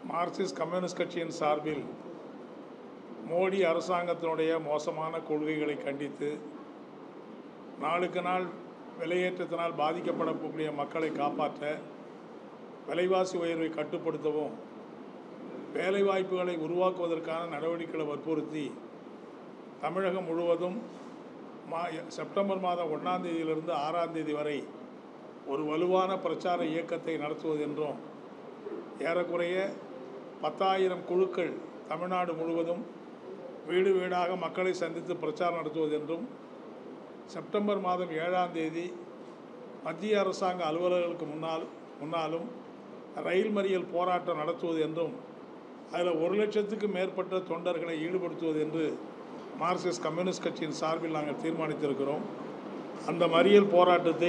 Marxist communist கட்சியின் சார்பில் மோடி அரசாங்கத்தினுடைய மோசமான கொள்கைகளை கண்டித்து நாளுக்கு நாள் விலையேற்றத்தினால் பாதிக்கப்படக்கூடிய மக்களை காப்பாற்ற விலைவாசி உயர்வை கட்டுப்படுத்தவும் வேலைவாய்ப்புகளை உருவாக்குவதற்கான நடவடிக்கைகளை வற்புறுத்தி தமிழகம் முழுவதும் மா செப்டம்பர் மாதம் ஒன்றாம் தேதியிலிருந்து ஆறாம் தேதி வரை ஒரு வலுவான பிரச்சார இயக்கத்தை நடத்துவது என்றும் ஏறக்குறைய பத்தாயிரம் குழுக்கள் தமிழ்நாடு முழுவதும் வீடு வீடாக மக்களை சந்தித்து பிரச்சாரம் நடத்துவது என்றும் செப்டம்பர் மாதம் ஏழாம் தேதி மத்திய அரசாங்க அலுவலர்களுக்கு முன்னால் முன்னாலும் ரயில் மறியல் போராட்டம் நடத்துவது என்றும் அதில் ஒரு லட்சத்துக்கு மேற்பட்ட தொண்டர்களை ஈடுபடுத்துவது என்று மார்க்சிஸ்ட் கம்யூனிஸ்ட் கட்சியின் சார்பில் நாங்கள் தீர்மானித்திருக்கிறோம் அந்த மறியல் போராட்டத்தை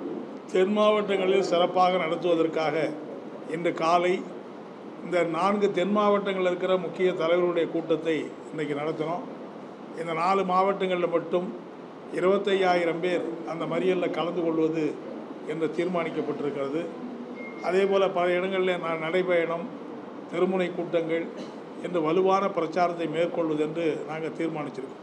தென் மாவட்டங்களில் சிறப்பாக நடத்துவதற்காக இன்று காலை இந்த நான்கு தென் மாவட்டங்களில் இருக்கிற முக்கிய தலைவர்களுடைய கூட்டத்தை இன்றைக்கி நடத்தினோம் இந்த நாலு மாவட்டங்களில் மட்டும் இருபத்தையாயிரம் பேர் அந்த மறியலில் கலந்து கொள்வது என்று தீர்மானிக்கப்பட்டிருக்கிறது அதே போல் பல இடங்களில் நான் நடைபயணம் தெருமுனை கூட்டங்கள் என்று வலுவான பிரச்சாரத்தை மேற்கொள்வது என்று நாங்கள் தீர்மானிச்சிருக்கோம்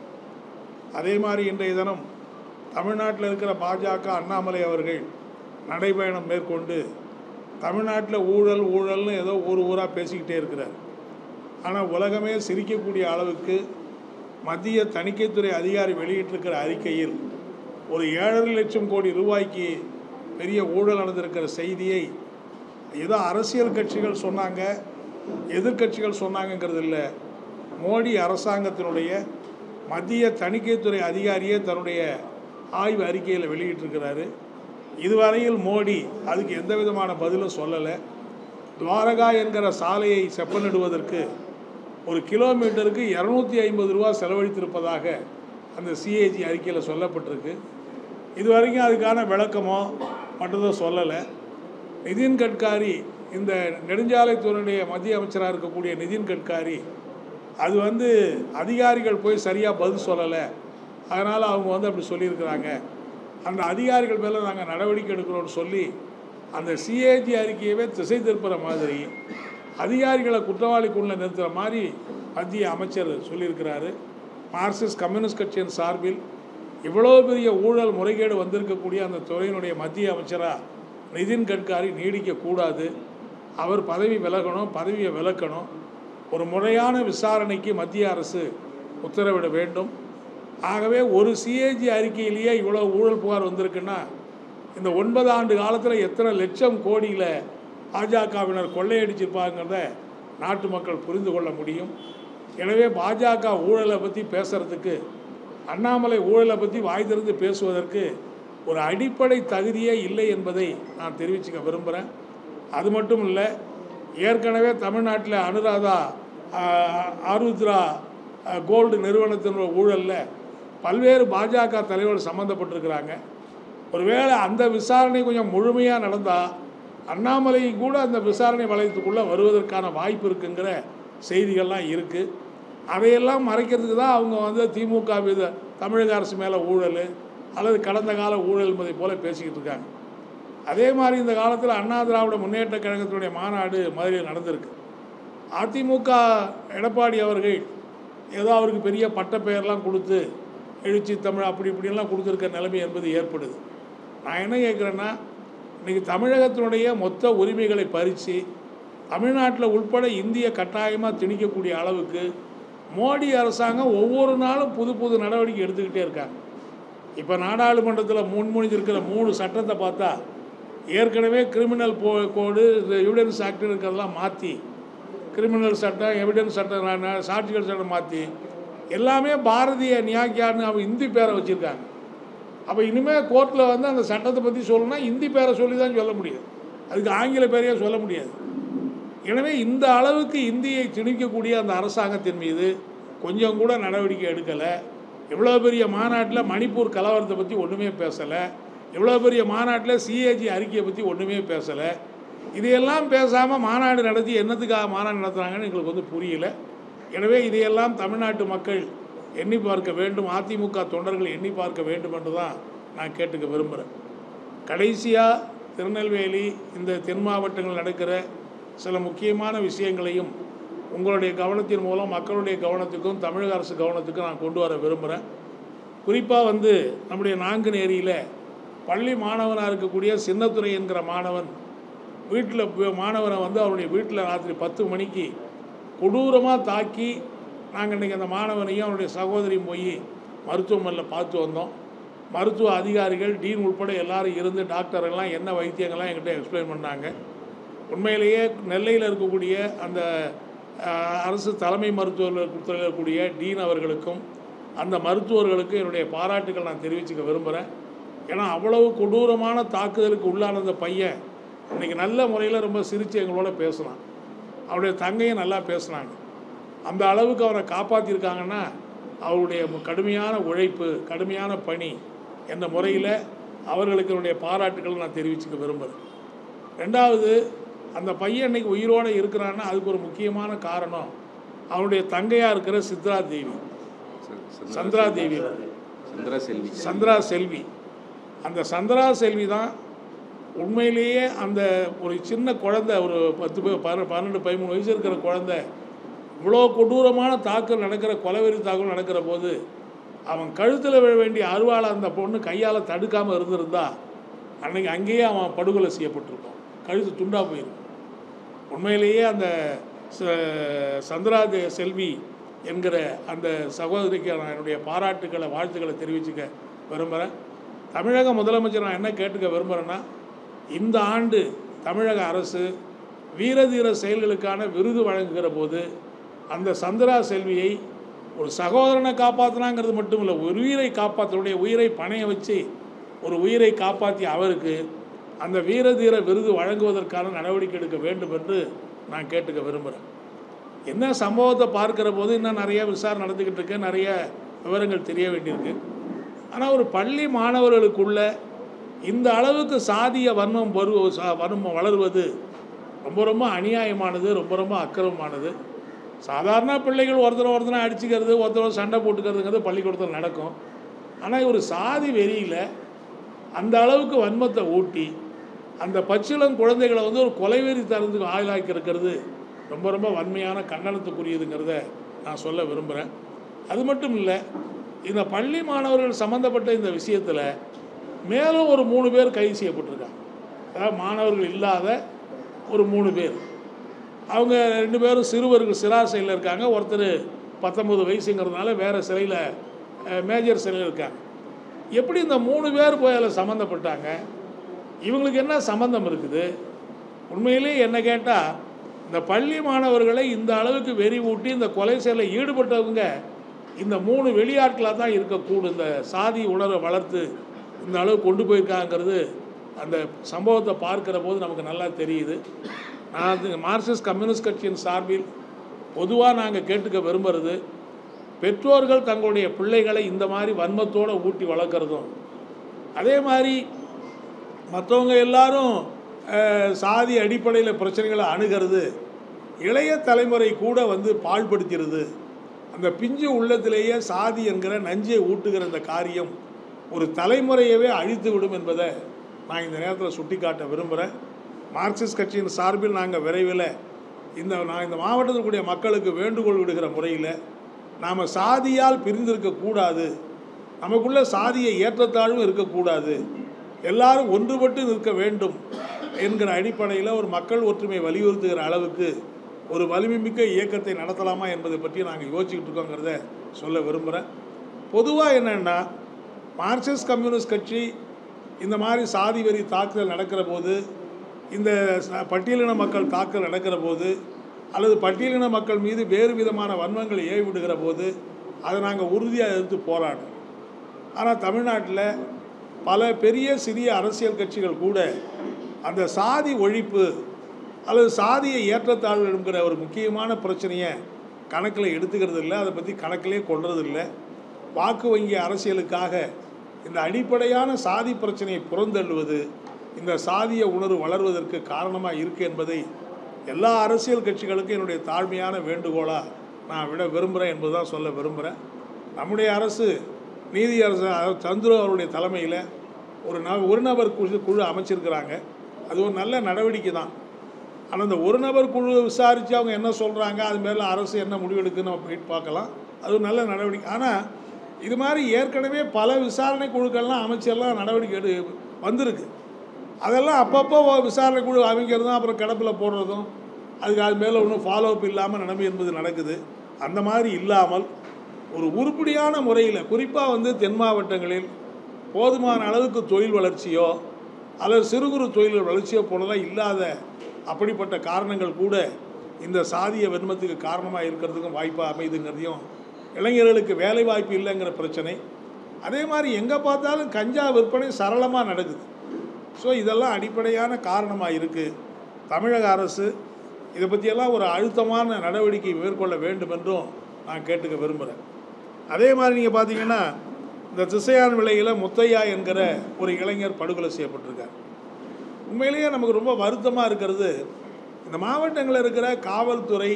அதே மாதிரி இன்றைய தினம் தமிழ்நாட்டில் இருக்கிற பாஜக அண்ணாமலை அவர்கள் நடைபயணம் மேற்கொண்டு தமிழ்நாட்டில் ஊழல் ஊழல்னு ஏதோ ஊர் ஊராக பேசிக்கிட்டே இருக்கிறார் ஆனால் உலகமே சிரிக்கக்கூடிய அளவுக்கு மத்திய தணிக்கைத்துறை அதிகாரி வெளியிட்டிருக்கிற அறிக்கையில் ஒரு ஏழரை லட்சம் கோடி ரூபாய்க்கு பெரிய ஊழல் நடந்திருக்கிற செய்தியை ஏதோ அரசியல் கட்சிகள் சொன்னாங்க எதிர்க்கட்சிகள் சொன்னாங்கங்கிறது இல்லை மோடி அரசாங்கத்தினுடைய மத்திய தணிக்கைத்துறை அதிகாரியே தன்னுடைய ஆய்வு அறிக்கையில் வெளியிட்டிருக்கிறாரு இதுவரையில் மோடி அதுக்கு எந்த விதமான பதிலும் சொல்லலை துவாரகா என்கிற சாலையை செப்பனிடுவதற்கு ஒரு கிலோமீட்டருக்கு இரநூத்தி ஐம்பது ரூபா செலவழித்திருப்பதாக அந்த சிஏஜி அறிக்கையில் சொல்லப்பட்டிருக்கு இது வரைக்கும் அதுக்கான விளக்கமோ மற்றதோ சொல்லலை நிதின் கட்காரி இந்த நெடுஞ்சாலைத்துறையுடைய மத்திய அமைச்சராக இருக்கக்கூடிய நிதின் கட்காரி அது வந்து அதிகாரிகள் போய் சரியாக பதில் சொல்லலை அதனால் அவங்க வந்து அப்படி சொல்லியிருக்கிறாங்க அந்த அதிகாரிகள் மேலே நாங்கள் நடவடிக்கை எடுக்கிறோம்னு சொல்லி அந்த சிஏஜி அறிக்கையவே திசை திருப்புற மாதிரி அதிகாரிகளை குற்றவாளிக்குள்ள நிறுத்துகிற மாதிரி மத்திய அமைச்சர் சொல்லியிருக்கிறாரு மார்க்சிஸ்ட் கம்யூனிஸ்ட் கட்சியின் சார்பில் இவ்வளோ பெரிய ஊழல் முறைகேடு வந்திருக்கக்கூடிய அந்த துறையினுடைய மத்திய அமைச்சராக நிதின் கட்காரி நீடிக்கக்கூடாது அவர் பதவி விலகணும் பதவியை விலக்கணும் ஒரு முறையான விசாரணைக்கு மத்திய அரசு உத்தரவிட வேண்டும் ஆகவே ஒரு சிஏஜி அறிக்கையிலேயே இவ்வளோ ஊழல் புகார் வந்திருக்குன்னா இந்த ஒன்பது ஆண்டு காலத்தில் எத்தனை லட்சம் கோடியில் பாஜகவினர் கொள்ளையடிச்சிருப்பாங்கிறத நாட்டு மக்கள் புரிந்து கொள்ள முடியும் எனவே பாஜக ஊழலை பற்றி பேசுகிறதுக்கு அண்ணாமலை ஊழலை பற்றி வாய் திறந்து பேசுவதற்கு ஒரு அடிப்படை தகுதியே இல்லை என்பதை நான் தெரிவிச்சுக்க விரும்புகிறேன் அது மட்டும் இல்லை ஏற்கனவே தமிழ்நாட்டில் அனுராதா ஆருத்ரா கோல்டு நிறுவனத்தினோட ஊழலில் பல்வேறு பாஜக தலைவர்கள் சம்மந்தப்பட்டிருக்கிறாங்க ஒருவேளை அந்த விசாரணை கொஞ்சம் முழுமையாக நடந்தால் அண்ணாமலை கூட அந்த விசாரணை வளையத்துக்குள்ளே வருவதற்கான வாய்ப்பு இருக்குங்கிற செய்திகள்லாம் இருக்குது அதையெல்லாம் மறைக்கிறதுக்கு தான் அவங்க வந்து திமுக மீது தமிழக அரசு மேலே ஊழல் அல்லது கடந்த கால ஊழல் என்பதை போல பேசிக்கிட்டு இருக்காங்க அதே மாதிரி இந்த காலத்தில் அண்ணா திராவிட முன்னேற்ற கழகத்தினுடைய மாநாடு மதுரையில் நடந்திருக்கு அதிமுக எடப்பாடி அவர்கள் ஏதோ அவருக்கு பெரிய பட்ட பெயர்லாம் கொடுத்து எழுச்சி தமிழ் அப்படி இப்படிலாம் கொடுத்துருக்க நிலைமை என்பது ஏற்படுது நான் என்ன கேட்குறேன்னா இன்றைக்கி தமிழகத்தினுடைய மொத்த உரிமைகளை பறித்து தமிழ்நாட்டில் உட்பட இந்திய கட்டாயமாக திணிக்கக்கூடிய அளவுக்கு மோடி அரசாங்கம் ஒவ்வொரு நாளும் புது புது நடவடிக்கை எடுத்துக்கிட்டே இருக்காங்க இப்போ நாடாளுமன்றத்தில் முன்மொழிஞ்சிருக்கிற மூணு சட்டத்தை பார்த்தா ஏற்கனவே கிரிமினல் போ கோடு இந்த எவிடன்ஸ் ஆக்ட் இருக்கிறதெல்லாம் மாற்றி கிரிமினல் சட்டம் எவிடன்ஸ் சட்டம் சாட்சிகள் சட்டம் மாற்றி எல்லாமே பாரதிய நியாக்கியான்னு அவன் இந்தி பேரை வச்சுருக்காங்க அப்போ இனிமேல் கோர்ட்டில் வந்து அந்த சட்டத்தை பற்றி சொல்லணும்னா இந்தி பேரை சொல்லி தான் சொல்ல முடியும் அதுக்கு ஆங்கில பேரையே சொல்ல முடியாது எனவே இந்த அளவுக்கு இந்தியை திணிக்கக்கூடிய அந்த அரசாங்கத்தின் மீது கொஞ்சம் கூட நடவடிக்கை எடுக்கலை இவ்வளோ பெரிய மாநாட்டில் மணிப்பூர் கலவரத்தை பற்றி ஒன்றுமே பேசலை இவ்வளோ பெரிய மாநாட்டில் சிஏஜி அறிக்கையை பற்றி ஒன்றுமே பேசலை இதையெல்லாம் பேசாமல் மாநாடு நடத்தி என்னத்துக்காக மாநாடு நடத்துகிறாங்கன்னு எங்களுக்கு வந்து புரியல எனவே இதையெல்லாம் தமிழ்நாட்டு மக்கள் எண்ணி பார்க்க வேண்டும் அதிமுக தொண்டர்கள் எண்ணி பார்க்க வேண்டும் என்று தான் நான் கேட்டுக்க விரும்புகிறேன் கடைசியாக திருநெல்வேலி இந்த தென் மாவட்டங்கள் நடக்கிற சில முக்கியமான விஷயங்களையும் உங்களுடைய கவனத்தின் மூலம் மக்களுடைய கவனத்துக்கும் தமிழக அரசு கவனத்துக்கும் நான் கொண்டு வர விரும்புகிறேன் குறிப்பாக வந்து நம்முடைய நாங்குநேரியில் பள்ளி மாணவனாக இருக்கக்கூடிய சின்னத்துரை என்கிற மாணவன் வீட்டில் மாணவனை வந்து அவருடைய வீட்டில் ராத்திரி பத்து மணிக்கு கொடூரமாக தாக்கி நாங்கள் இன்றைக்கி அந்த மாணவனையும் அவனுடைய சகோதரியும் போய் மருத்துவமனையில் பார்த்து வந்தோம் மருத்துவ அதிகாரிகள் டீன் உட்பட எல்லாரும் இருந்து டாக்டர் எல்லாம் என்ன வைத்தியங்கள்லாம் என்கிட்ட எக்ஸ்பிளைன் பண்ணாங்க உண்மையிலேயே நெல்லையில் இருக்கக்கூடிய அந்த அஹ், அரசு தலைமை மருத்துவர்கள் இருக்கக்கூடிய டீன் அவர்களுக்கும் அந்த மருத்துவர்களுக்கும் என்னுடைய பாராட்டுகள் நான் தெரிவிச்சுக்க விரும்புகிறேன் ஏன்னா அவ்வளவு கொடூரமான தாக்குதலுக்கு உள்ளான அந்த பையன் இன்றைக்கி நல்ல முறையில் ரொம்ப சிரித்து எங்களோட பேசினான் அவருடைய தங்கையும் நல்லா பேசுனாங்க அந்த அளவுக்கு அவரை காப்பாற்றிருக்காங்கன்னா அவருடைய மு- கடுமையான உழைப்பு கடுமையான பணி என்ற முறையில் அவர்களுக்கு என்னுடைய பாராட்டுகளை நான் தெரிவிச்சுக்க விரும்புகிறேன் ரெண்டாவது அந்த பையன் இன்னைக்கு உயிரோடு இருக்கிறான்னா அதுக்கு ஒரு முக்கியமான காரணம் அவனுடைய தங்கையாக இருக்கிற சித்ரா தேவி சந்திரா தேவி சந்திரா செல்வி சந்திரா செல்வி அந்த சந்திரா செல்வி தான் உண்மையிலேயே அந்த ஒரு சின்ன குழந்தை ஒரு பத்து பே- பன்ன- பன்னெண்டு பதிமூணு வயசு இருக்கிற குழந்தை இவ்வளோ கொடூரமான தாக்கல் நடக்கிற கொலவெறி தாக்கல் நடக்கிற போது அவன் கழுத்தில் விழ வேண்டிய அருவாளை அந்த பொண்ணு கையால் தடுக்காமல் இருந்திருந்தா அன்னைக்கு அங்கேயே அவன் படுகொலை செய்யப்பட்டிருப்பான் கழுத்து துண்டா போயிருக்கும் உண்மையிலேயே அந்த ச- சந்திரா தே- செல்வி என்கிற அந்த சகோதரிக்கு நான் என்னுடைய பாராட்டுக்களை வாழ்த்துக்களை தெரிவிச்சுக்க விரும்புகிறேன் தமிழக முதலமைச்சர் நான் என்ன கேட்டுக்க விரும்புகிறேன்னா இந்த ஆண்டு தமிழக அரசு வீரதீர செயல்களுக்கான விருது வழங்குகிற போது அந்த சந்திரா செல்வியை ஒரு சகோதரனை காப்பாற்றினாங்கிறது மட்டும் இல்லை ஒரு உயிரை காப்பாற்றனுடைய உயிரை பணைய வச்சு ஒரு உயிரை காப்பாற்றிய அவருக்கு அந்த வீரதீர விருது வழங்குவதற்கான நடவடிக்கை எடுக்க வேண்டும் என்று நான் கேட்டுக்க விரும்புகிறேன் என்ன சம்பவத்தை பார்க்கிற போது இன்னும் நிறைய விசாரணை நடந்துக்கிட்டு இருக்கு நிறைய விவரங்கள் தெரிய வேண்டியிருக்கு ஆனால் ஒரு பள்ளி மாணவர்களுக்குள்ள இந்த அளவுக்கு சாதிய வன்மம் வரு சா- வன்மம் வளருவது ரொம்ப ரொம்ப அநியாயமானது ரொம்ப ரொம்ப அக்கிரமமானது சாதாரண பிள்ளைகள் ஒருத்தர் ஒருத்தனை அடிச்சுக்கிறது ஒருத்தர் சண்டை போட்டுக்கிறதுங்கிறது பள்ளிக்கூடத்தில் நடக்கும் ஆனால் ஒரு சாதி வெறியில் அந்த அளவுக்கு வன்மத்தை ஊட்டி அந்த பச்சிளம் குழந்தைகளை வந்து ஒரு கொலைவெறி தரத்துக்கு ஆளாக்கி இருக்கிறது ரொம்ப ரொம்ப வன்மையான கண்டனத்துக்குரியதுங்கிறத நான் சொல்ல விரும்புகிறேன் அது மட்டும் இல்லை இந்த பள்ளி மாணவர்கள் சம்மந்தப்பட்ட இந்த விஷயத்தில் மேலும் ஒரு மூணு பேர் கைது செய்யப்பட்டிருக்காங்க அதாவது மாணவர்கள் இல்லாத ஒரு மூணு பேர் அவங்க ரெண்டு பேரும் சிறுவர்கள் சிறார் சிறையில் இருக்காங்க ஒருத்தர் பத்தொம்பது வயசுங்கிறதுனால வேறு சிறையில் மேஜர் சிறையில் இருக்காங்க எப்படி இந்த மூணு பேர் போய் அதில் சம்மந்தப்பட்டாங்க இவங்களுக்கு என்ன சம்மந்தம் இருக்குது உண்மையிலேயே என்ன கேட்டால் இந்த பள்ளி மாணவர்களை இந்த அளவுக்கு வெறி ஊட்டி இந்த கொலை செயலில் ஈடுபட்டவங்க இந்த மூணு வெளியாட்களாக தான் இருக்கக்கூடும் இந்த சாதி உணர்வை வளர்த்து இந்த அளவு கொண்டு போயிருக்காங்கிறது அந்த சம்பவத்தை பார்க்கிற போது நமக்கு நல்லா தெரியுது நான் அது மார்க்சிஸ்ட் கம்யூனிஸ்ட் கட்சியின் சார்பில் பொதுவாக நாங்கள் கேட்டுக்க விரும்புகிறது பெற்றோர்கள் தங்களுடைய பிள்ளைகளை இந்த மாதிரி வன்மத்தோடு ஊட்டி வளர்க்குறதும் அதே மாதிரி மற்றவங்க எல்லாரும் அஹ், சாதி அடிப்படையில் பிரச்சனைகளை அணுகிறது இளைய தலைமுறை கூட வந்து பாழ்படுத்துகிறது அந்த பிஞ்சு உள்ளத்திலேயே சாதி என்கிற நஞ்சை ஊட்டுகிற இந்த காரியம் ஒரு தலைமுறையவே அழித்து விடும் என்பதை நான் இந்த நேரத்தில் சுட்டிக்காட்ட விரும்புகிறேன் மார்க்சிஸ்ட் கட்சியின் சார்பில் நாங்கள் விரைவில் இந்த நான் இந்த மாவட்டத்தில் கூடிய மக்களுக்கு வேண்டுகோள் விடுகிற முறையில் நாம் சாதியால் பிரிந்திருக்கக்கூடாது நமக்குள்ள சாதிய ஏற்றத்தாழ்வும் இருக்கக்கூடாது எல்லாரும் ஒன்றுபட்டு நிற்க வேண்டும் என்கிற அடிப்படையில் ஒரு மக்கள் ஒற்றுமை வலியுறுத்துகிற அளவுக்கு ஒரு வலிமைமிக்க இயக்கத்தை நடத்தலாமா என்பதை பற்றி நாங்கள் யோசிச்சுக்கிட்டு இருக்கோங்கிறத சொல்ல விரும்புகிறேன் பொதுவாக என்னென்னா மார்க்சிஸ்ட் கம்யூனிஸ்ட் கட்சி இந்த மாதிரி சாதி வெறி தாக்குதல் நடக்கிற போது இந்த ச- பட்டியலின மக்கள் தாக்குதல் நடக்கிற போது அல்லது பட்டியலின மக்கள் மீது வேறு விதமான வன்மங்களை ஏவி விடுகிற போது அதை நாங்கள் உறுதியாக எதிர்த்து போராடுறோம் ஆனால் தமிழ்நாட்டில் பல பெரிய சிறிய அரசியல் கட்சிகள் கூட அந்த சாதி ஒழிப்பு அல்லது சாதிய ஏற்றத்தாழ்வு என்கிற ஒரு முக்கியமான பிரச்சனையை கணக்கில் எடுத்துக்கிறது இல்லை அதை பற்றி கணக்கிலே கொள்றது இல்லை வாக்கு வங்கி அரசியலுக்காக இந்த அடிப்படையான சாதி பிரச்சனையை புறந்தள்ளுவது இந்த சாதிய உணர்வு வளர்வதற்கு காரணமாக இருக்குது என்பதை எல்லா அரசியல் கட்சிகளுக்கும் என்னுடைய தாழ்மையான வேண்டுகோளாக நான் விட விரும்புகிறேன் என்பதுதான் சொல்ல விரும்புகிறேன் நம்முடைய அரசு நீதி அரசு அதாவது சந்துரு அவருடைய தலைமையில் ஒரு ந ஒரு நபர் குழு குழு அமைச்சிருக்கிறாங்க அது ஒரு நல்ல நடவடிக்கை தான் ஆனால் இந்த ஒரு நபர் குழு விசாரித்து அவங்க என்ன சொல்கிறாங்க அது மேலே அரசு என்ன முடிவெடுக்குன்னு நம்ம போயிட்டு பார்க்கலாம் அது ஒரு நல்ல நடவடிக்கை ஆனால் இது மாதிரி ஏற்கனவே பல விசாரணை குழுக்கள்லாம் அமைச்சர்லாம் நடவடிக்கை எடு வந்திருக்கு அதெல்லாம் அப்பப்போ விசாரணை குழு அமைக்கிறதும் அப்புறம் கிடப்பில் போடுறதும் அதுக்கு அது மேலே ஒன்றும் ஃபாலோ அப் இல்லாமல் நிலைமை என்பது நடக்குது அந்த மாதிரி இல்லாமல் ஒரு உருப்படியான முறையில் குறிப்பாக வந்து தென் மாவட்டங்களில் போதுமான அளவுக்கு தொழில் வளர்ச்சியோ அல்லது சிறு குறு தொழில் வளர்ச்சியோ போலலாம் இல்லாத அப்படிப்பட்ட காரணங்கள் கூட இந்த சாதிய வெண்மத்துக்கு காரணமாக இருக்கிறதுக்கும் வாய்ப்பாக அமைதுங்கிறதையும் இளைஞர்களுக்கு வேலை வாய்ப்பு இல்லைங்கிற பிரச்சனை அதே மாதிரி எங்கே பார்த்தாலும் கஞ்சா விற்பனை சரளமாக நடக்குது ஸோ இதெல்லாம் அடிப்படையான காரணமாக இருக்குது தமிழக அரசு இதை பற்றியெல்லாம் ஒரு அழுத்தமான நடவடிக்கை மேற்கொள்ள வேண்டும் என்றும் நான் கேட்டுக்க விரும்புகிறேன் அதே மாதிரி நீங்கள் பார்த்தீங்கன்னா இந்த திசையான் விலையில் முத்தையா என்கிற ஒரு இளைஞர் படுகொலை செய்யப்பட்டிருக்கார் உண்மையிலேயே நமக்கு ரொம்ப வருத்தமாக இருக்கிறது இந்த மாவட்டங்களில் இருக்கிற காவல்துறை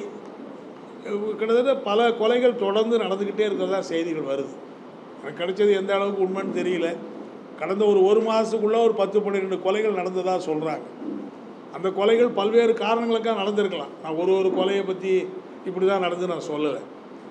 அஹ், கிட்டத்தட்ட பல கொலைகள் தொடர்ந்து நடந்துக்கிட்டே இருக்கிறதா செய்திகள் வருது எனக்கு கிடைச்சது எந்த அளவுக்கு உண்மைன்னு தெரியல கடந்த ஒரு ஒரு மாதத்துக்குள்ளே ஒரு பத்து பன்னிரெண்டு கொலைகள் நடந்ததாக சொல்கிறாங்க அந்த கொலைகள் பல்வேறு காரணங்களுக்காக நடந்திருக்கலாம் நான் ஒரு ஒரு கொலையை பற்றி இப்படி தான் நடந்து நான் சொல்லலை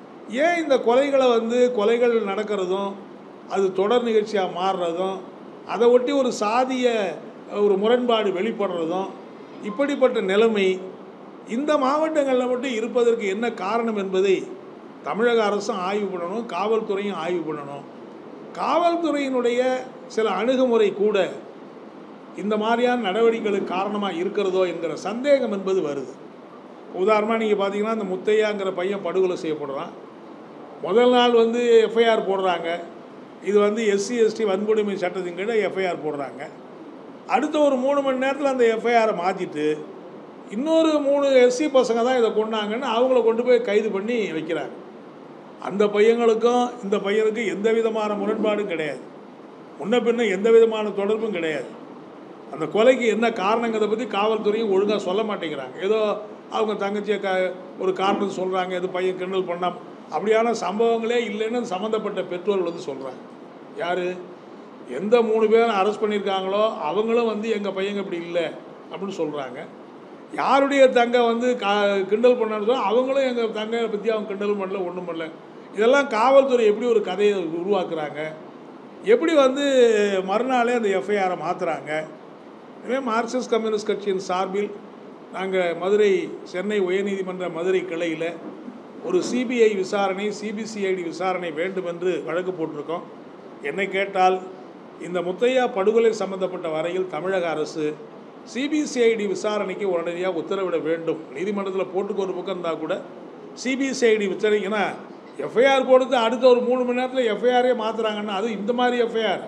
ஏன் இந்த கொலைகளை வந்து கொலைகள் நடக்கிறதும் அது தொடர் நிகழ்ச்சியாக மாறுறதும் அதை ஒட்டி ஒரு சாதிய ஒரு முரண்பாடு வெளிப்படுறதும் இப்படிப்பட்ட நிலைமை இந்த மாவட்டங்களில் மட்டும் இருப்பதற்கு என்ன காரணம் என்பதை தமிழக அரசும் ஆய்வு பண்ணணும் காவல்துறையும் ஆய்வு பண்ணணும் காவல்துறையினுடைய சில அணுகுமுறை கூட இந்த மாதிரியான நடவடிக்கைகளுக்கு காரணமாக இருக்கிறதோ என்கிற சந்தேகம் என்பது வருது உதாரணமாக நீங்கள் பார்த்தீங்கன்னா இந்த முத்தையாங்கிற பையன் படுகொலை செய்யப்படுறான் முதல் நாள் வந்து எஃப்ஐஆர் போடுறாங்க இது வந்து எஸ்சி எஸ்டி வன்கொடுமை சட்டத்தின் கீழே எஃப்ஐஆர் போடுறாங்க அடுத்த ஒரு மூணு மணி நேரத்தில் அந்த எஃப்ஐஆரை மாற்றிட்டு இன்னொரு மூணு எஸ்சி பசங்க தான் இதை கொண்டாங்கன்னு அவங்கள கொண்டு போய் கைது பண்ணி வைக்கிறாங்க அந்த பையங்களுக்கும் இந்த பையனுக்கும் எந்த விதமான முரண்பாடும் கிடையாது முன்ன பின்ன எந்த விதமான தொடர்பும் கிடையாது அந்த கொலைக்கு என்ன காரணங்கிறத பற்றி காவல்துறையும் ஒழுங்காக சொல்ல மாட்டேங்கிறாங்க ஏதோ அவங்க தங்கச்சியை க ஒரு காரணம் சொல்கிறாங்க எது பையன் கிண்டல் பண்ணாம அப்படியான சம்பவங்களே இல்லைன்னு சம்மந்தப்பட்ட பெற்றோர்கள் வந்து சொல்கிறாங்க யார் எந்த மூணு பேரும் அரெஸ்ட் பண்ணியிருக்காங்களோ அவங்களும் வந்து எங்கள் பையங்க இப்படி இல்லை அப்படின்னு சொல்கிறாங்க யாருடைய தங்கை வந்து கா கிண்டல் பண்ணாலும் அவங்களும் எங்கள் தங்கையை பற்றி அவங்க கிண்டலும் பண்ணல ஒன்றும் பண்ணல இதெல்லாம் காவல்துறை எப்படி ஒரு கதையை உருவாக்குறாங்க எப்படி வந்து மறுநாளே அந்த எஃப்ஐஆரை மாற்றுறாங்க எனவே மார்க்சிஸ்ட் கம்யூனிஸ்ட் கட்சியின் சார்பில் நாங்கள் மதுரை சென்னை உயர்நீதிமன்ற மதுரை கிளையில் ஒரு சிபிஐ விசாரணை சிபிசிஐடி விசாரணை வேண்டும் என்று வழக்கு போட்டிருக்கோம் என்னை கேட்டால் இந்த முத்தையா படுகொலை சம்பந்தப்பட்ட வரையில் தமிழக அரசு சிபிசிஐடி விசாரணைக்கு உடனடியாக உத்தரவிட வேண்டும் நீதிமன்றத்தில் போட்டுக்கு ஒரு பக்கம் இருந்தால் கூட சிபிசிஐடி விசாரணைக்குன்னா எஃப்ஐஆர் கொடுத்து அடுத்த ஒரு மூணு மணி நேரத்தில் எஃப்ஐஆரே மாற்றுறாங்கன்னா அது இந்த மாதிரி எஃப்ஐஆர்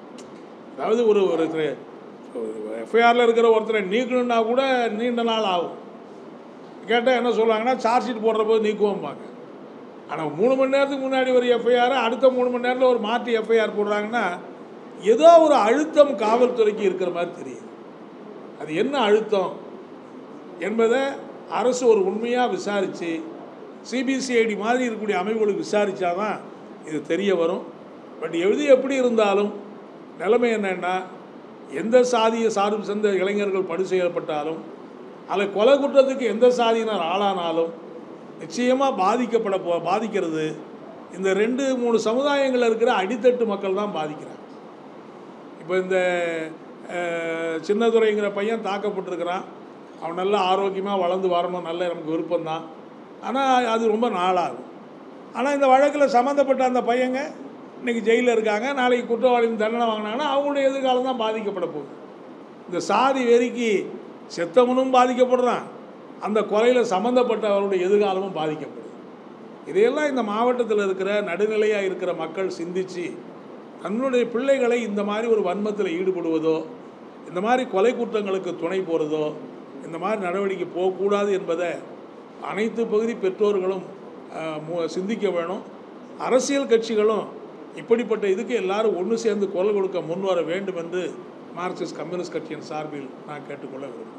அதாவது ஒரு ஒரு எஃப்ஐஆரில் இருக்கிற ஒருத்தரை நீக்கணுன்னா கூட நீண்ட நாள் ஆகும் கேட்டால் என்ன சொல்லுவாங்கன்னா சார்ஜ் ஷீட் போடுற போது நீக்குவோம்பாங்க ஆனால் மூணு மணி நேரத்துக்கு முன்னாடி ஒரு எஃப்ஐஆர் அடுத்த மூணு மணி நேரத்தில் ஒரு மாற்றி எஃப்ஐஆர் போடுறாங்கன்னா ஏதோ ஒரு அழுத்தம் காவல்துறைக்கு இருக்கிற மாதிரி தெரியுது அது என்ன அழுத்தம் என்பதை அரசு ஒரு உண்மையாக விசாரித்து சிபிசிஐடி மாதிரி இருக்கக்கூடிய அமைப்புகளுக்கு விசாரித்தாதான் இது தெரிய வரும் பட் எது எப்படி இருந்தாலும் நிலைமை என்னென்னா எந்த சாதியை சார்பு சேர்ந்த இளைஞர்கள் படு செய்யப்பட்டாலும் அதில் கொலை குற்றத்துக்கு எந்த சாதியினர் ஆளானாலும் நிச்சயமாக பாதிக்கப்பட போ பாதிக்கிறது இந்த ரெண்டு மூணு சமுதாயங்களில் இருக்கிற அடித்தட்டு மக்கள் தான் பாதிக்கிறாங்க இப்போ இந்த அஹ், சின்னதுரைங்கிற பையன் தாக்கப்பட்டிருக்கிறான் அவன் நல்லா ஆரோக்கியமாக வளர்ந்து வரணும் நல்ல நமக்கு விருப்பம்தான் ஆனால் அது ரொம்ப நாளாகும் ஆனால் இந்த வழக்கில் சம்மந்தப்பட்ட அந்த பையங்க இன்றைக்கி ஜெயிலில் இருக்காங்க நாளைக்கு குற்றவாளியின் தண்டனை வாங்கினாங்கன்னா அவங்களுடைய எதிர்காலம் தான் பாதிக்கப்பட போகுது இந்த சாதி வெறிக்கு செத்தவனும் பாதிக்கப்படுறான் அந்த கொலையில் சம்மந்தப்பட்டவருடைய எதிர்காலமும் பாதிக்கப்படுது இதையெல்லாம் இந்த மாவட்டத்தில் இருக்கிற நடுநிலையாக இருக்கிற மக்கள் சிந்தித்து தன்னுடைய பிள்ளைகளை இந்த மாதிரி ஒரு வன்மத்தில் ஈடுபடுவதோ இந்த மாதிரி கொலை குற்றங்களுக்கு துணை போகிறதோ இந்த மாதிரி நடவடிக்கை போகக்கூடாது என்பதை அனைத்து பகுதி பெற்றோர்களும் அஹ், மு- சிந்திக்க வேணும் அரசியல் கட்சிகளும் இப்படிப்பட்ட இதுக்கு எல்லாரும் ஒன்று சேர்ந்து குரல் கொடுக்க முன்வர வேண்டும் என்று மார்க்சிஸ்ட் கம்யூனிஸ்ட் கட்சியின் சார்பில் நான் கேட்டுக்கொள்ள விரும்புகிறேன்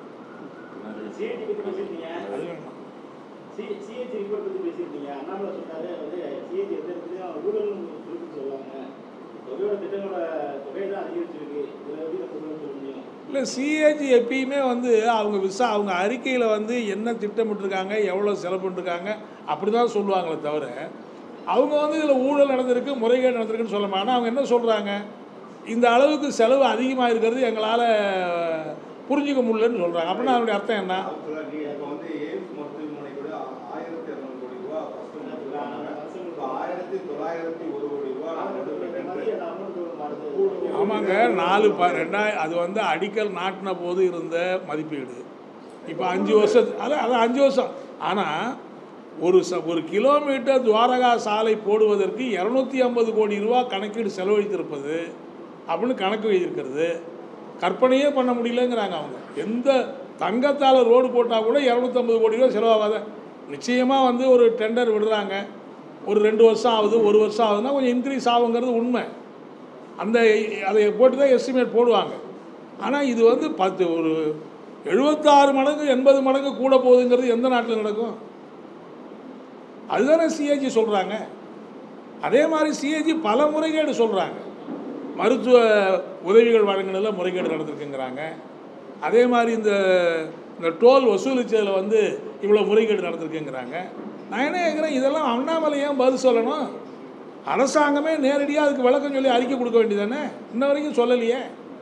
சிஐடி பத்தி பேசியிருந்தீங்க அது வேணும் சி- சிஐடி ரிப்போர்ட் பத்தி பேசியிருந்தீங்க அண்ணாமலை சொன்னாரு வந்து சிஐடி எந்த இடத்துலையும் ஊழல்னு குறிப்பிட்டு சொல்லுவாங்க தொகையோட திட்டங்களோட தொகை தான் அதிகரிச்சிருக்கு இதில் எப்படி நம்ம ஊழல் சொல்ல முடியும் இல்லை சிஏஜி எப்பயுமே வந்து அவங்க விசா அவங்க அறிக்கையில் வந்து என்ன திட்டமிட்டிருக்காங்க எவ்வளோ செலவு பண்ணிருக்காங்க அப்படி தான் சொல்லுவாங்களே தவிர அவங்க வந்து இதில் ஊழல் நடந்திருக்கு முறைகேடு நடந்திருக்குன்னு சொல்ல மாட்டாங்க அவங்க என்ன சொல்கிறாங்க இந்த அளவுக்கு செலவு அதிகமாக இருக்கிறது எங்களால் புரிஞ்சிக்க முடியலன்னு சொல்கிறாங்க அப்படின்னா அதனுடைய அர்த்தம் என்ன நீங்க இப்ப வந்து எய்ம்ஸ் மருத்துவமனை கூட ஆயிரத்தி இரநூறு கோடி ரூபா first கொடுத்தாங்க. இப்ப ஆயிரத்தி தொள்ளாயிரத்தி ஒரு கோடி ரூபா நாங்க வந்து பெற்றெடுத்து ஆமாங்க நாலு ப ரெண்டாயிரம் அது வந்து அடிக்கல் நாட்டின போது இருந்த மதிப்பீடு இப்போ அஞ்சு வருஷம் அதான் அதான் அஞ்சு வருஷம் ஆனால் ஒரு ச ஒரு கிலோமீட்டர் துவாரகா சாலை போடுவதற்கு இரநூத்தி ஐம்பது கோடி ரூபா கணக்கீடு செலவழித்திருப்பது அப்படின்னு கணக்கு வைத்திருக்கிறது கற்பனையே பண்ண முடியலங்கிறாங்க அவங்க எந்த தங்கத்தால் ரோடு போட்டால் கூட இரநூத்தம்பது கோடி ரூபா செலவாகாத நிச்சயமாக வந்து ஒரு டெண்டர் விடுறாங்க ஒரு ரெண்டு வருஷம் ஆகுது ஒரு வருஷம் ஆகுதுன்னா கொஞ்சம் இன்க்ரீஸ் ஆகுங்கிறது உண்மை அந்த அதை போட்டு தான் எஸ்டிமேட் போடுவாங்க ஆனால் இது வந்து பத்து ஒரு எழுபத்தாறு மடங்கு எண்பது மடங்கு கூட போகுதுங்கிறது எந்த நாட்டில் நடக்கும் அதுதானே சிஏஜி சொல்கிறாங்க அதே மாதிரி சிஏஜி பல முறைகேடு சொல்கிறாங்க மருத்துவ உதவிகள் வழங்கினதுல முறைகேடு நடந்திருக்குங்கிறாங்க அதே மாதிரி இந்த இந்த டோல் வசூலிச்சதில் வந்து இவ்வளோ முறைகேடு நடந்திருக்குங்கிறாங்க நான் என்ன கேட்குறேன் இதெல்லாம் அண்ணாமலை ஏன் பதில் சொல்லணும் அரசாங்கமே நேரடியாக அதுக்கு விளக்கம் சொல்லி அறிக்கை கொடுக்க வேண்டியதானே இன்ன வரைக்கும் சொல்லலையே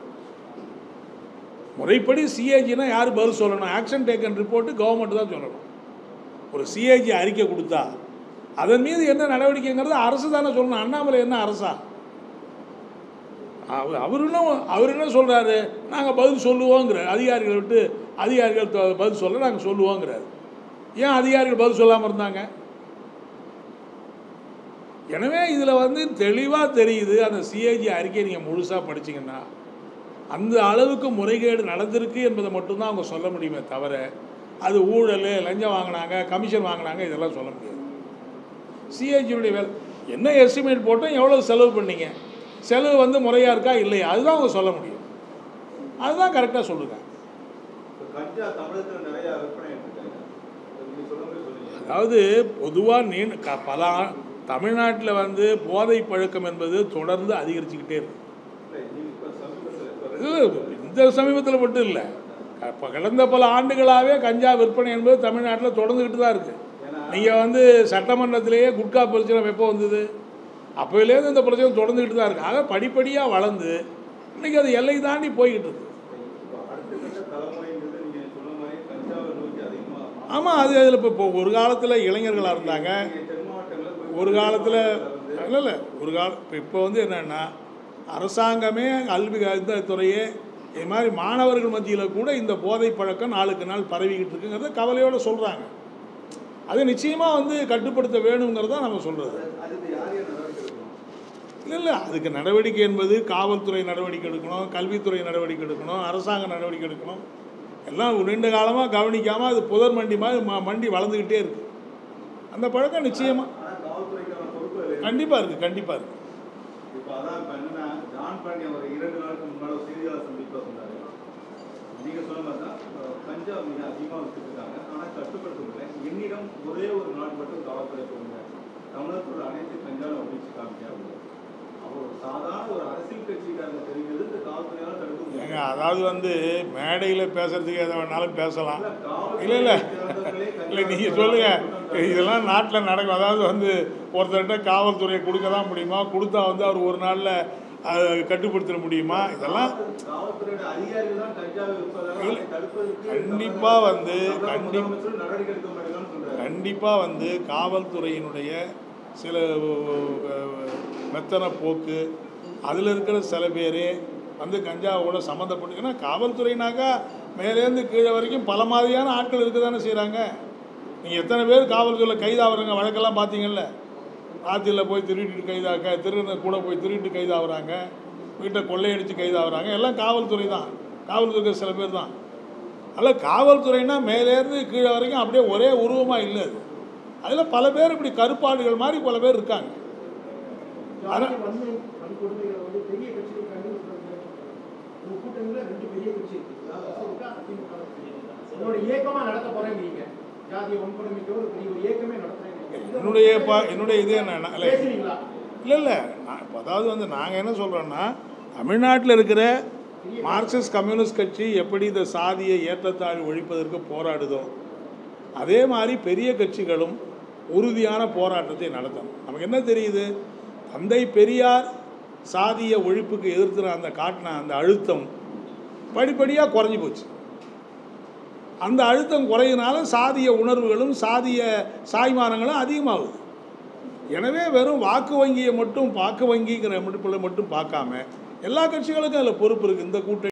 முறைப்படி சிஏஜினா யார் பதில் சொல்லணும் ஆக்ஷன் டேக்கன் ரிப்போர்ட்டு கவர்மெண்ட் தான் சொல்லணும் ஒரு சிஏஜி அறிக்கை கொடுத்தா அதன் மீது என்ன நடவடிக்கைங்கிறது அரசு தானே சொல்லணும் அண்ணாமலை என்ன அரசா அவர் அவர் என்ன அவர் என்ன சொல்கிறாரு நாங்கள் பதில் சொல்லுவோங்கிற அதிகாரிகளை விட்டு அதிகாரிகள் தொ- பதில் சொல்ல நாங்கள் சொல்லுவோங்கிறாரு ஏன் அதிகாரிகள் பதில் சொல்லாமல் இருந்தாங்க எனவே இதில் வந்து தெளிவாக தெரியுது அந்த சிஏஜி அறிக்கையை நீங்கள் முழுசாக படிச்சீங்கன்னா அந்த அளவுக்கு முறைகேடு நடந்திருக்கு என்பதை மட்டும்தான் அவங்க சொல்ல முடியுமே தவிர அது ஊழல் லஞ்சம் வாங்கினாங்க கமிஷன் வாங்கினாங்க இதெல்லாம் சொல்ல முடியாது சிஏஜியுடைய வேலை என்ன எஸ்டிமேட் போட்டோம் எவ்வளோ செலவு பண்ணீங்க செலவு வந்து முறையாக இருக்கா இல்லையா அதுதான் அவங்க சொல்ல முடியும் அதுதான் கரெக்டாக சொல்லுங்க இப்ப கஞ்சா தமிழகத்துல நிறைய விற்பனை இருக்காங்க நீங்க சொல்ல மாதிரி சொன்னீங்க அதாவது பொதுவாக நீண்ட க பல ஆ- தமிழ்நாட்டில் வந்து போதை பழக்கம் என்பது தொடர்ந்து அதிகரிச்சுக்கிட்டே இருக்கு இல்ல, நீங்க இப்ப சமீபத்துல இப்ப இது இந்த சமீபத்தில் மட்டும் இல்லை இப்போ கடந்த பல ஆண்டுகளாகவே கஞ்சா விற்பனை என்பது தமிழ்நாட்டில் தொடர்ந்துக்கிட்டு தான் இருக்குது நீங்கள் வந்து சட்டமன்றத்திலேயே குட்கா பிரச்சனை எப்போ வந்தது அப்போலேருந்து இந்த பிரச்சனை தொடர்ந்துக்கிட்டு தான் இருக்குது ஆக படிப்படியாக வளர்ந்து இன்றைக்கி அது எல்லை தாண்டி போய்கிட்டு இருக்கு இப்ப அடுத்த கட்ட தலைமுறைங்கிறது நீங்க சொன்ன மாதிரி கஞ்சாவை நோக்கி அதிகமா ஆமாம் அது அதில் இப்போ இப்போ ஒரு காலத்தில் இளைஞர்களாக இருந்தாங்க நீங்க தென் மாவட்டங்கள்ல போய் ஒரு காலத்தில் இல்லை இல்லை ஒரு கால இப்போ இப்போ வந்து என்னென்னா அரசாங்கமே கல்வி இந்த துறையே இது மாதிரி மாணவர்கள் மத்தியில் கூட இந்த போதை பழக்கம் நாளுக்கு நாள் பரவிக்கிட்டு இருக்குங்கிறத கவலையோடு சொல்கிறாங்க அது நிச்சயமாக வந்து கட்டுப்படுத்த வேணுங்கிறத நம்ம சொல்கிறது அதுக்கு யார் யார் நடவடிக்கை எடுக்கணும் இல்லை இல்லை அதுக்கு நடவடிக்கை என்பது காவல்துறை நடவடிக்கை எடுக்கணும் கல்வித்துறை நடவடிக்கை எடுக்கணும் அரசாங்கம் நடவடிக்கை எடுக்கணும் எல்லாம் ஒரு ரெண்டு காலமாக கவனிக்காமல் அது புதர் மண்டி மாதிரி ம மண்டி வளர்ந்துக்கிட்டே இருக்குது அந்த பழக்கம் நிச்சயமாக ஆனா காவல்துறைக்கான பொறுப்பு அது இருக்கு. கண்டிப்பாக இருக்குது கண்டிப்பாக இருக்குது இப்ப அதான் இப்ப என்னன்னா ஜான் பாண்டியன் ஒரு இரண்டு நாளுக்கு முன்னாடி ஒரு செய்தியாளர் சந்திப்பா சொன்னாரு நீங்க சொன்ன மாதிரி தான் அஹ், கஞ்சா மிக அதிகமா வித்துட்டு இருக்காங்க ஆனா கட்டுப்படுத்த முடியல என்னிடம் ஒரே ஒரு நாள் மட்டும் காவல்துறை கொடுங்க தமிழகத்தோட அனைத்து கஞ்சாவும் ஒழிச்சு காமிக்க அப்படின்னு. அவர் ஒரு சாதாரண ஒரு அரசியல் கட்சிக்காரங்க தெரிஞ்சது இந்த காவல்துறையால தடுக்க ஏங்க முடியல அதாவது வந்து மேடையில் பேசுறதுக்கு எதை வேணாலும் பேசலாம் இல்ல, காவல்துறை இல்லை இல்லை சேர்ந்தவர்களே கஞ்சா இல்லை நீங்கள் விற்கிறாங்க, சொல்லுங்கள் குற்றம் சாட்டுறாங்க. இதெல்லாம் நாட்டில் நடக்கும் அதாவது வந்து ஒருத்தர்கிட்ட காவல்துறையை கொடுக்க தான் முடியுமா கொடுத்தா வந்து அவர் ஒரு நாளில் அதை கட்டுப்படுத்த முடியுமா இதெல்லாம் காவல்துறையோட அதிகாரிகள் தான் கஞ்சாவை விற்பதாக இல்ல. அதை தடுப்பதற்கு கண்டிப்பா வந்து, தமிழக கண்டி- முதலமைச்சர் நடவடிக்கை எடுக்க மாட்டேங்கிறான்னு சொல்றாரு கண்டிப்பாக வந்து காவல்துறையினுடைய சில அஹ், மெத்தன போக்கு அதில் இருக்கிற சில பேர் வந்து கஞ்சாவோட சம்மந்தப்பட்டு ஏன்னா காவல்துறைனாக்கா மேலேருந்து கீழே வரைக்கும் பல மாதிரியான ஆட்கள் இருக்க தானே செய்கிறாங்க நீங்கள் எத்தனை பேர் காவல்துறையில் கைதாகிறவங்க வழக்கெல்லாம் பார்த்தீங்கல்ல ஆற்றில் போய் திருடிட்டு கைதாக்க திருடின கூட போய் திருடிட்டு கைதாகிறாங்க வீட்டை கொள்ளையடித்து கைதாகிறாங்க எல்லாம் காவல்துறை தான் காவல்துறை சில பேர் தான் அதில் காவல்துறைனா மேலேருந்து கீழே வரைக்கும் அப்படியே ஒரே உருவமாக இல்லை அது அதில் பல பேர் இப்படி கருப்பாடுகள் மாதிரி பல பேர் இருக்காங்க ஆனா- ஜாதி வன்மை வன்கொடுமைகளை வந்து பெரிய கட்சிகள் கண்டுபிடிக்கிறாங்க உங்க கூட்டணியில ரெண்டு பெரிய கட்சி இருக்கு அதாவது அதிமுக, அதிமுக வும் பெரிய. என்னோட இயக்கமா நடத்த போறேங்கிறீங்க ஜாதிய வன்கொடுமைக்கு ஒரு பெரிய ஒரு இயக்கமே நடத்துறேங்க என்னுடைய பா என்னுடைய இது என்னன்னா இல்லை பேசுவீங்களா இல்லை இல்லை நான் இப்போ அதாவது வந்து நாங்கள் என்ன சொல்கிறோன்னா தமிழ்நாட்டில் இருக்கிற பெரிய மார்க்சிஸ்ட் கம்யூனிஸ்ட் கட்சி எப்படி இந்த சாதிய ஏற்றத்தாழ்வு ஒழிப்பதற்கு போராடுதோ அதே மாதிரி பெரிய கட்சிகளும் உறுதியான போராட்டத்தை நடத்தணும் நமக்கு என்ன தெரியுது தந்தை பெரியார் சாதிய ஒழிப்புக்கு எதிர்த்து அந்த காட்டின அந்த அழுத்தம் படிப்படியாக குறைஞ்சி போச்சு அந்த அழுத்தம் குறையினால சாதிய உணர்வுகளும் சாதிய சாய்மானங்களும் அதிகமாகுது எனவே வெறும் வாக்கு வங்கியை மட்டும் வாக்கு வங்கிங்கிற மட்டும் மட்டும் பார்க்காம எல்லா கட்சிகளுக்கும் அதில் பொறுப்பு இருக்குது இந்த கூட்டணி